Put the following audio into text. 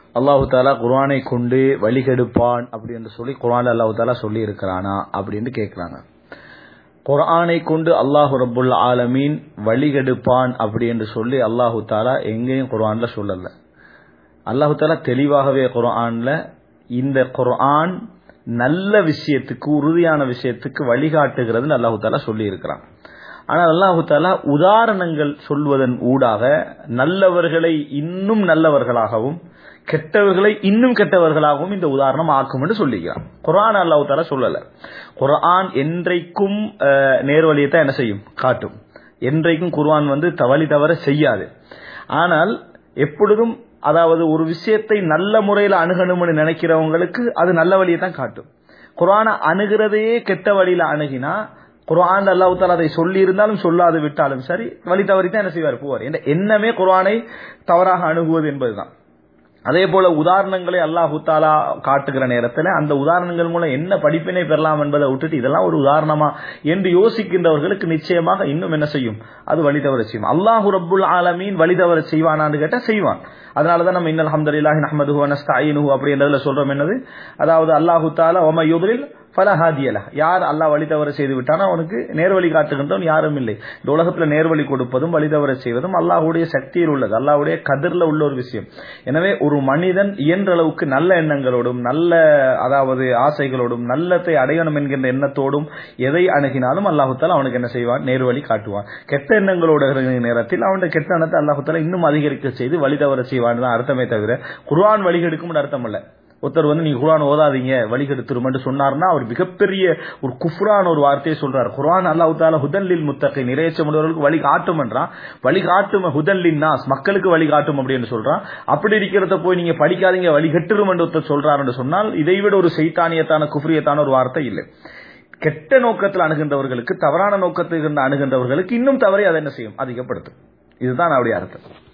அல்லாஹு தாலா குர்ஆனை கொண்டு வழிகெடுப்பான் அப்படி என்று சொல்லி குர்ஆன்ல அல்லாஹு தாலா சொல்லி இருக்கிறானா அப்படின்னு கேட்கிறாங்க குர்ஆனை கொண்டு அல்லாஹு ரப்புல் ஆலமீன் வழிகெடுப்பான் அப்படி என்று சொல்லி அல்லாஹு தாலா எங்கேயும் குர்ஆன்ல சொல்லல அல்லாஹு தாலா தெளிவாகவே குர்ஆன்ல இந்த குர்ஆன் நல்ல விஷயத்துக்கு உறுதியான விஷயத்துக்கு வழிகாட்டுகிறதுன்னு அல்லாஹு தாலா சொல்லி இருக்கிறான் ஆனால் அல்லாஹு தாலா உதாரணங்கள் சொல்வதன் ஊடாக நல்லவர்களை இன்னும் நல்லவர்களாகவும் கெட்டவர்களை இன்னும் கெட்டவர்களாகவும் இந்த உதாரணம் ஆக்கும் என்று சொல்லிக்கிறான் குரான் அல்லாஹு தாலா சொல்லல குரான் என்றைக்கும் நேர்வழியை தான் என்ன செய்யும் காட்டும் என்றைக்கும் குர்ஆன் வந்து தவளி தவற செய்யாது ஆனால் எப்பொழுதும் அதாவது ஒரு விஷயத்தை நல்ல முறையில் அணுகணும்னு நினைக்கிறவங்களுக்கு அது நல்ல வழியை தான் காட்டும் குரானை அணுகிறதையே கெட்ட வழியில அணுகினா குர்ஆன் அல்லாஹ் தாலா அதை சொல்லி இருந்தாலும் சொல்லாது விட்டாலும் சரி வழி தவறி தான் என்ன செய்வார் போவார் என்ற எண்ணமே குர்ஆனை தவறாக அணுகுவது என்பதுதான் அதே போல உதாரணங்களை அல்லாஹு தாலா காட்டுகிற நேரத்தில் அந்த உதாரணங்கள் மூலம் என்ன படிப்பினை பெறலாம் என்பதை விட்டுட்டு இதெல்லாம் ஒரு உதாரணமா என்று யோசிக்கின்றவர்களுக்கு நிச்சயமாக இன்னும் என்ன செய்யும் அது வழி தவற செய்யும் அல்லாஹு ரப்புல் ஆலமீன் வழி தவற செய்வானான்னு கேட்டா செய்வான் அதனாலதான் நம்ம இன்னல் அஹமதுல்லாஹி நஹமதுஹு நஸ்தாயினுஹு அப்படின்றதுல சொல்றோம் என்னது அதாவது அல்லாஹு தாலா ஒம யுதுலில் ஃபலஹாதியல யார் அல்லாஹ் வழி தவற செய்து விட்டானோ அவனுக்கு நேர்வழி காட்டுகின்றவன் யாரும் இல்லை இந்த உலகத்துல நேர்வழி கொடுப்பதும் வழி தவற செய்வதும் அல்லாஹுடைய சக்தியில் உள்ளது அல்லாஹுடைய கதிர்ல உள்ள ஒரு விஷயம் எனவே ஒரு மனிதன் இயன்ற அளவுக்கு நல்ல எண்ணங்களோடும் நல்ல அதாவது ஆசைகளோடும் நல்லத்தை அடையணும் என்கின்ற எண்ணத்தோடும் எதை அணுகினாலும் அல்லாஹு தாலா அவனுக்கு என்ன செய்வான் நேர்வழி காட்டுவான் கெட்ட எண்ணங்களோட நேரத்தில் அவனுடைய கெட்ட எண்ணத்தை அல்லாஹு தாலா இன்னும் அதிகரிக்க செய்து வழி தவற செய்வான் தான் அர்த்தமே தவிர குர்ஆன் வழிகெடுக்கும் அர்த்தம் அல்ல ஒருத்தர் வந்து நீங்க குரான் ஓதாதீங்க வழிகெடுத்துருமென்று சொன்னார்னா அவர் மிகப்பெரிய ஒரு குஃப்ரான் ஒரு வார்த்தையை சொல்றார் குரான் அல்லாஹு தாலா ஹுதல்லில் முத்தகை நிறைவேற்றமுடையவர்களுக்கு வழி காட்டும்ன்றான் வழி காட்டும் ஹுதல்லின் நாஸ் மக்களுக்கு வழி காட்டும் அப்படின்னு சொல்றான் அப்படி இருக்கிறத போய் நீங்க படிக்காதீங்க வழி கெட்டுரும் என்று ஒருத்தர் சொல்றாருன்னு சொன்னால் இதைவிட ஒரு சைத்தானியத்தான குஃப்ரியத்தான ஒரு வார்த்தை இல்லை கெட்ட நோக்கத்தில் அணுகின்றவர்களுக்கு தவறான நோக்கத்தில் இருந்து அணுகின்றவர்களுக்கு இன்னும் தவறை அதை என்ன செய்யும் அதிகப்படுத்தும் இதுதான் அவருடைய அர்த்தம்